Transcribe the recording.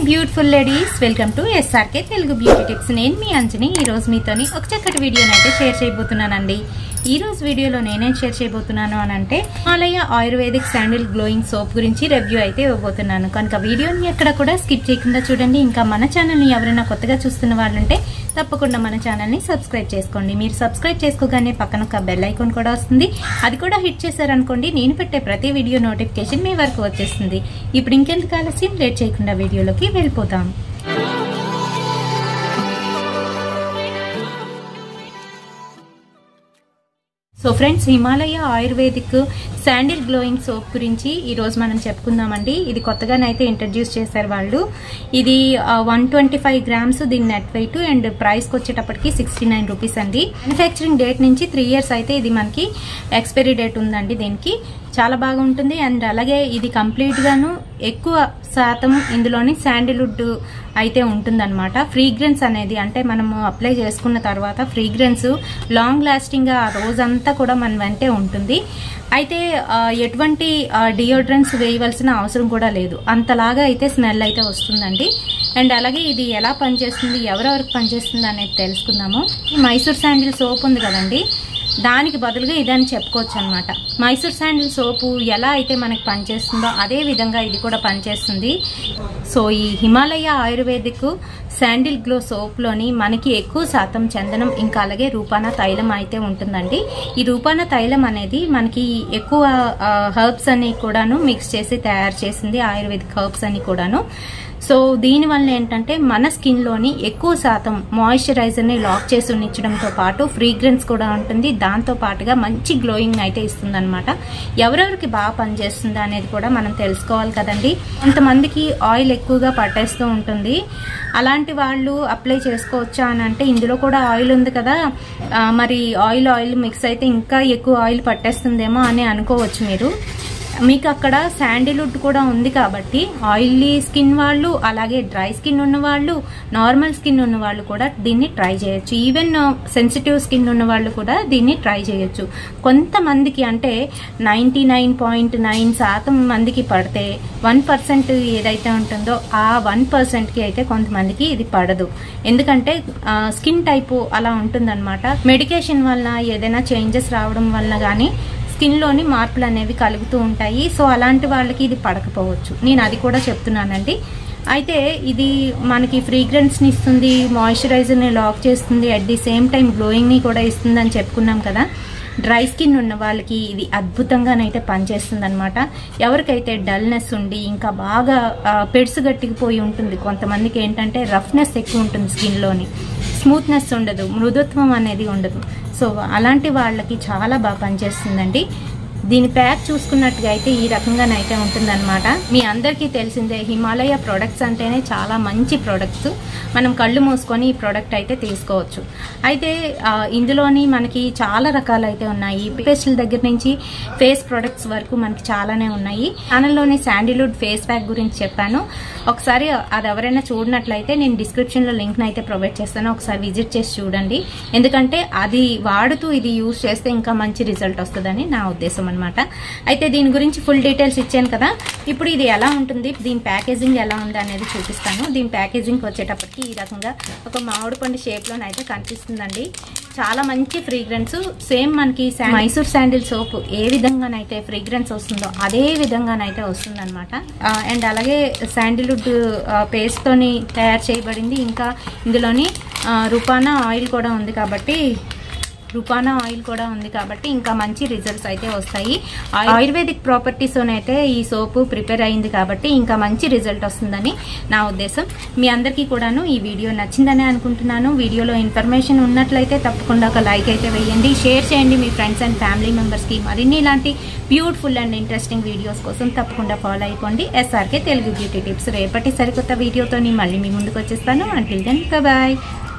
beautiful ladies welcome to SRK Telugu beauty tips నేను మీ అంజని ఈ రోజు మీతోని ఒక చక్కటి వీడియోని అయితే షేర్ చేయబోతున్నానండి ఈ రోజు వీడియోలో నేనేం షేర్ చేయబోతున్నాను అని అంటే Himalaya Ayurvedic sandal glowing soap గురించి రివ్యూ అయితే ఇవ్వబోతున్నాను కనుక వీడియోని ఎక్కడ కూడా స్కిప్ చేయకుండా చూడండి ఇంకా మన ఛానల్ని ఎవరైనా కొత్తగా చూస్తున్న వాళ్ళుంటే తప్పకుండా మన ఛానల్ని సబ్స్క్రైబ్ చేసుకోండి మీరు సబ్స్క్రైబ్ చేసుకోగానే పక్కన ఒక బెల్ ఐకాన్ కూడా వస్తుంది అది కూడా హిట్ చేశారనుకోండి నేను పెట్టే ప్రతి వీడియో నోటిఫికేషన్ మీ వరకు వచ్చేస్తుంది ఇప్పుడు ఇంకెందుకు ఆలస్యం లేట్ చేయకుండా వీడియోలోకి వెళ్ళిపోతాం so friends Himalaya Ayurvedic sandal glowing soap గురించి ఈ రోజు మనం చెప్పుకుందామండి ఇది కొత్తగానైతే ఇంట్రడ్యూస్ చేశారు వాళ్ళు ఇది వన్ ట్వంటీ ఫైవ్ గ్రామ్స్ దీని నెట్ వెయిట్ అండ్ ప్రైస్కి వచ్చేటప్పటికి సిక్స్టీ నైన్ రూపీస్ అండి మ్యానుఫ్యాక్చరింగ్ డేట్ నుంచి త్రీ ఇయర్స్ అయితే ఇది మనకి ఎక్స్పైరీ డేట్ ఉందండి దీనికి చాలా బాగా ఉంటుంది అండ్ అలాగే ఇది కంప్లీట్ గాను ఎక్కువ శాతం ఇందులోని శాండిల్వుడ్ అయితే ఉంటుందన్నమాట ఫ్రీగ్రెన్స్ అనేది అంటే మనము అప్లై చేసుకున్న తర్వాత ఫ్రీగ్రెన్స్ లాంగ్ లాస్టింగ్ గా ఆ రోజంతా కూడా మన వెంటే ఉంటుంది అయితే ఆ, ఎటువంటి డియోడ్రెన్స్ వేయవలసిన అవసరం కూడా లేదు అంతలాగా అయితే స్మెల్ అయితే వస్తుందండి అండ్ అలాగే ఇది ఎలా పనిచేస్తుంది ఎవరెవరికి పనిచేస్తుంది అనేది తెలుసుకుందాము ఈ మైసూర్ శాండిల్ సోప్ ఉంది కదండి దానికి బదులుగా ఇదని చెప్పుకోవచ్చు అనమాట మైసూర్ శాండిల్ సోపు ఎలా అయితే మనకి పనిచేస్తుందో అదే విధంగా ఇది కూడా పనిచేస్తుంది సో ఈ హిమాలయ ఆయుర్వేదిక్ శాండిల్ గ్లో సోప్లోని మనకి ఎక్కువ శాతం చందనం ఇంకా అలాగే రూపాన తైలం అయితే ఉంటుందండి ఈ రూపాన తైలం అనేది మనకి ఎక్కువ హర్బ్స్ అని కూడాను మిక్స్ చేసి తయారు చేసింది ఆయుర్వేదిక్ హర్బ్స్ అని కూడాను సో దీని వల్ల ఏంటంటే మన స్కిన్ లోని ఎక్కువ శాతం మాయిశ్చరైజర్ ని లాక్ చేసి ఉంచడంతో పాటు ఫ్రీగ్రెన్స్ కూడా ఉంటుంది దాంతో పాటుగా మంచి గ్లోయింగ్ అయితే ఇస్తుంది అనమాట ఎవరెవరికి బాగా పనిచేస్తుంది అనేది కూడా మనం తెలుసుకోవాలి కదండి కొంతమందికి ఆయిల్ ఎక్కువగా పట్టేస్తూ ఉంటుంది అలాంటి వాళ్ళు అప్లై చేసుకోవచ్చా అని అంటే ఇందులో కూడా ఆయిల్ ఉంది కదా ఆ, మరి ఆయిల్ ఆయిల్ మిక్స్ అయితే ఇంకా ఎక్కువ ఆయిల్ పట్టేస్తుందేమో అని అనుకోవచ్చు మీరు మీకు అక్కడ శాండిల్వుడ్ కూడా ఉంది కాబట్టి ఆయిలీ స్కిన్ వాళ్ళు అలాగే డ్రై స్కిన్ ఉన్న వాళ్ళు నార్మల్ స్కిన్ ఉన్న వాళ్ళు కూడా దీన్ని ట్రై చేయొచ్చు ఈవెన్ సెన్సిటివ్ స్కిన్ ఉన్న వాళ్ళు కూడా దీన్ని ట్రై చేయొచ్చు కొంతమందికి అంటే నైంటీ నైన్ పాయింట్ నైన్ శాతం మందికి పడితే వన్ పర్సెంట్ ఏదైతే ఉంటుందో ఆ వన్ పర్సెంట్కి అయితే కొంతమందికి ఇది పడదు ఎందుకంటే స్కిన్ టైపు అలా ఉంటుందన్నమాట మెడికేషన్ వలన ఏదైనా చేంజెస్ రావడం వలన కానీ స్కిన్లోని మార్పులు అనేవి కలుగుతూ ఉంటాయి సో అలాంటి వాళ్ళకి ఇది పడకపోవచ్చు నేను అది కూడా చెప్తున్నానండి అయితే ఇది మనకి ఫ్రీగ్రెన్స్ని ఇస్తుంది మాయిశ్చరైజర్ని లాక్ చేస్తుంది అట్ ది సేమ్ టైం గ్లోయింగ్ని కూడా ఇస్తుంది అని చెప్పుకున్నాం కదా డ్రై స్కిన్ ఉన్న వాళ్ళకి ఇది అద్భుతంగానైతే పనిచేస్తుంది అనమాట ఎవరికైతే డల్నెస్ ఉండి ఇంకా బాగా ఆ, పెడుసు గట్టికిపోయి ఉంటుంది కొంతమందికి ఏంటంటే రఫ్నెస్ ఎక్కువ ఉంటుంది స్కిన్లోని స్మూత్నెస్ ఉండదు మృదుత్వం అనేది ఉండదు సో అలాంటి వాళ్ళకి చాలా బాగా పనిచేస్తుందండి దీని ప్యాక్ చూసుకున్నట్టుగా అయితే ఈ రకంగానైతే ఉంటుందన్నమాట మీ అందరికీ తెలిసిందే హిమాలయ ప్రొడక్ట్స్ అంటేనే చాలా మంచి ప్రొడక్ట్స్ మనం కళ్ళు మూసుకొని ఈ ప్రోడక్ట్ అయితే తీసుకోవచ్చు అయితే ఆ, ఇందులోని మనకి చాలా రకాలు అయితే ఉన్నాయి పేస్ట్ల దగ్గర నుంచి ఫేస్ ప్రొడక్ట్స్ వరకు మనకి చాలానే ఉన్నాయి ఛానల్లోని శాండిల్వుడ్ ఫేస్ ప్యాక్ గురించి చెప్పాను ఒకసారి అది ఎవరైనా చూడనట్లయితే నేను డిస్క్రిప్షన్లో లింక్ని అయితే ప్రొవైడ్ చేస్తాను ఒకసారి విజిట్ చేసి చూడండి ఎందుకంటే అది వాడుతూ ఇది యూజ్ చేస్తే ఇంకా మంచి రిజల్ట్ వస్తుందని నా ఉద్దేశం అనమాట అయితే దీని గురించి ఫుల్ డీటెయిల్స్ ఇచ్చాను కదా ఇప్పుడు ఇది ఎలా ఉంటుంది దీని ప్యాకేజింగ్ ఎలా ఉంది అనేది చూపిస్తాను దీని ప్యాకేజింగ్ వచ్చేటప్పటికి ఈ రకంగా ఒక మామిడి పండు షేప్లోనైతే కనిపిస్తుందండి చాలా మంచి ఫ్రీగ్రెన్స్ సేమ్ మనకి శా- మైసూర్ శాండిల్ సోప్ ఏ విధంగానైతే ఫ్రీగ్రెన్స్ వస్తుందో అదే విధంగానైతే వస్తుంది అనమాట అండ్ అలాగే శాండిల్వుడ్ పేస్ట్ తోని తయారు చేయబడింది ఇంకా ఇందులోని ఆ, రుపానా ఆయిల్ కూడా ఉంది కాబట్టి రుపానా ఆయిల్ కూడా ఉంది కాబట్టి ఇంకా మంచి రిజల్ట్స్ అయితే వస్తాయి ఆయుర్వేదిక్ ప్రాపర్టీస్ అయితే ఈ సోపు ప్రిపేర్ అయింది కాబట్టి ఇంకా మంచి రిజల్ట్ వస్తుందని నా ఉద్దేశం మీ అందరికీ కూడాను ఈ వీడియో నచ్చిందని అనుకుంటున్నాను వీడియోలో ఇన్ఫర్మేషన్ ఉన్నట్లయితే తప్పకుండా ఒక లైక్ అయితే వేయండి షేర్ చేయండి మీ ఫ్రెండ్స్ అండ్ ఫ్యామిలీ మెంబర్స్కి మరిన్ని ఇలాంటి బ్యూటిఫుల్ అండ్ ఇంట్రెస్టింగ్ వీడియోస్ కోసం తప్పకుండా ఫాలో అయిపోండి ఎస్ఆర్కే తెలుగు బ్యూటీ టిప్స్ రేపటి సరికొత్త వీడియోతో మళ్ళీ మీ ముందుకు వచ్చేస్తాను అంటిల్ దెన్ బాయ్